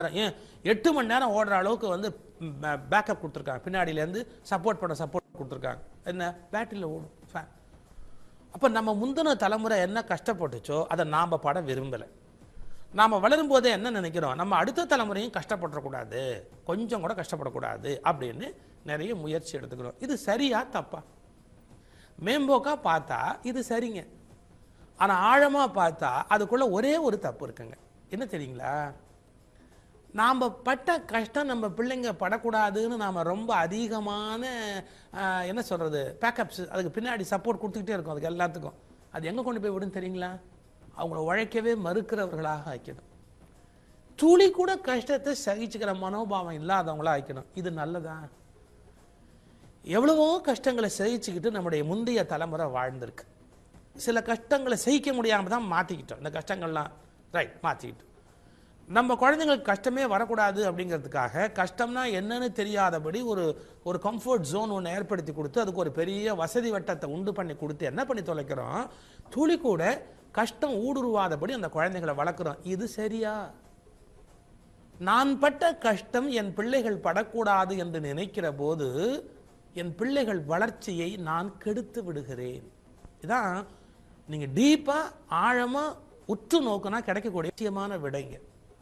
ஏன் எட்டு மணி நேரம் ஓடுற அளவுக்கு வந்து பேக்கப் கொடுத்துருக்காங்க பின்னாடியிலேருந்து சப்போர்ட் பண்ண சப்போர்ட் கொடுத்துருக்காங்க என்ன பேட்டரியில் ஓடும் ஃபேன் அப்போ நம்ம முந்தின தலைமுறை என்ன கஷ்டப்பட்டுச்சோ அதை நாம் பட விரும்பலை நாம் வளரும் போதே என்ன நினைக்கிறோம் நம்ம அடுத்த தலைமுறையும் கஷ்டப்படக்கூடாது கொஞ்சம் கூட கஷ்டப்படக்கூடாது அப்படின்னு நிறைய முயற்சி எடுத்துக்கிறோம் இது சரியா தப்பா மேம்போக்கா பார்த்தா இது சரிங்க ஆனால் ஆழமாக பார்த்தா அதுக்குள்ள ஒரே ஒரு தப்பு இருக்குங்க என்ன தெரியுங்களா நாம் பட்ட கஷ்டம் நம்ம பிள்ளைங்க படக்கூடாதுன்னு நாம் ரொம்ப அதிகமான ஆஹ், என்ன சொல்கிறது பேக்கப்ஸ் அதுக்கு பின்னாடி சப்போர்ட் கொடுத்துக்கிட்டே இருக்கும் அதுக்கு எல்லாத்துக்கும் அது எங்கே கொண்டு போய் விடும் தெரியுங்களா அவங்கள உழைக்கவே மறுக்கிறவர்களாக ஆக்கிடும் துளி கூட கஷ்டத்தை சகிச்சுக்கிற மனோபாவம் இல்லாதவங்களா ஆக்கணும் இது நல்லதா எவ்வளவோ கஷ்டங்களை சகிச்சுக்கிட்டு நம்முடைய முந்தைய தலைமுறை வாழ்ந்திருக்கு சில கஷ்டங்களை சகிக்க முடியாமல் தான் மாற்றிக்கிட்டோம் இந்த கஷ்டங்கள்லாம் ரைட் மாற்றிக்கிட்டோம் நம்ம குழந்தைங்களுக்கு கஷ்டமே வரக்கூடாது அப்படிங்கிறதுக்காக கஷ்டம்னா என்னன்னு தெரியாதபடி ஒரு ஒரு கம்ஃபர்ட் ஜோன் ஒன்று ஏற்படுத்தி கொடுத்து அதுக்கு ஒரு பெரிய வசதி வட்டத்தை உண்டு பண்ணி கொடுத்து என்ன பண்ணி தொலைக்கிறோம் துளி கூட கஷ்டம் ஊடுருவாதபடி அந்த குழந்தைகளை வளர்க்குறோம் இது சரியா நான் பட்ட கஷ்டம் என் பிள்ளைகள் படக்கூடாது என்று நினைக்கிற போது என் பிள்ளைகள் வளர்ச்சியை நான் கெடுத்து விடுகிறேன் இதான் நீங்க டீப்பா ஆழமா உற்று நோக்கினா கிடைக்கக்கூடிய நிச்சயமான விடைங்க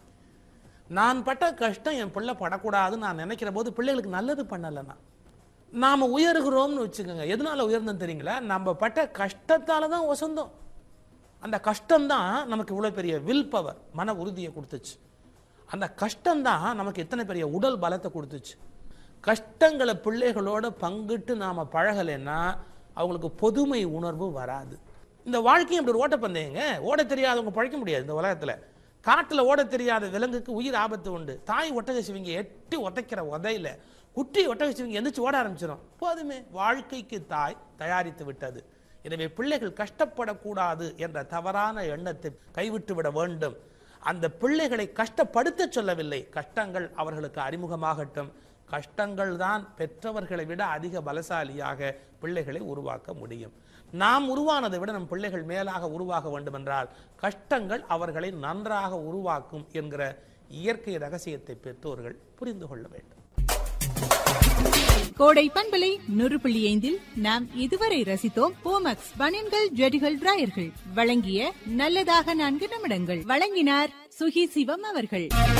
நான் பட்ட கஷ்டம் என் பிள்ளை படக்கூடாதுன்னு நான் நினைக்கிற போது பிள்ளைகளுக்கு நல்லது பண்ணலைன்னா நாம உயர்கிறோம்னு வச்சுக்கோங்க எதனால உயர்ந்தோம் தெரியுங்களா நம்ம பட்ட கஷ்டத்தால தான் வசந்தோம் அந்த கஷ்டம்தான் நமக்கு இவ்வளோ பெரிய வில் பவர் மன உறுதியை கொடுத்துச்சு அந்த கஷ்டம்தான் நமக்கு எத்தனை பெரிய உடல் பலத்தை கொடுத்துச்சு கஷ்டங்களை பிள்ளைகளோட பங்கிட்டு நாம பழகலைன்னா அவங்களுக்கு பொதுமை உணர்வு வராது இந்த வாழ்க்கையும் அப்படி ஒரு ஓட்டப்பந்தயங்க ஓட தெரியாதவங்க பழைக்க முடியாது இந்த உலகத்துல காட்டுல ஓட தெரியாத விலங்குக்கு உயிர் ஆபத்து உண்டு தாய் ஒட்டக சிவிங்க எட்டி உதைக்கிற உதையில குட்டி ஒட்டக சிவிங்க எந்திரிச்சு ஓட ஆரம்பிச்சிடும் போதுமே வாழ்க்கைக்கு தாய் தயாரித்து விட்டது எனவே பிள்ளைகள் கஷ்டப்படக்கூடாது என்ற தவறான எண்ணத்தை கைவிட்டு விட வேண்டும் அந்த பிள்ளைகளை கஷ்டப்படுத்த சொல்லவில்லை கஷ்டங்கள் அவர்களுக்கு அறிமுகமாகட்டும் கஷ்டங்கள் தான் பெற்றவர்களை விட அதிக பலசாலியாக பிள்ளைகளை உருவாக்க முடியும் நாம் உருவானதை விட நம் பிள்ளைகள் மேலாக உருவாக வேண்டுமென்றால் கஷ்டங்கள் அவர்களை நன்றாக உருவாக்கும் என்கிற இயற்கை ரகசியத்தை பெற்றோர்கள் புரிந்து கொள்ள வேண்டும் கோடை பண்பலை நூறு புள்ளி ஐந்தில் நாம் இதுவரை ரசித்தோம் போமக்ஸ் பனியன்கள் ஜெடிகள் டிராயர்கள் வழங்கிய நல்லதாக நான்கு நிமிடங்கள் வழங்கினார் சுகி சிவம் அவர்கள்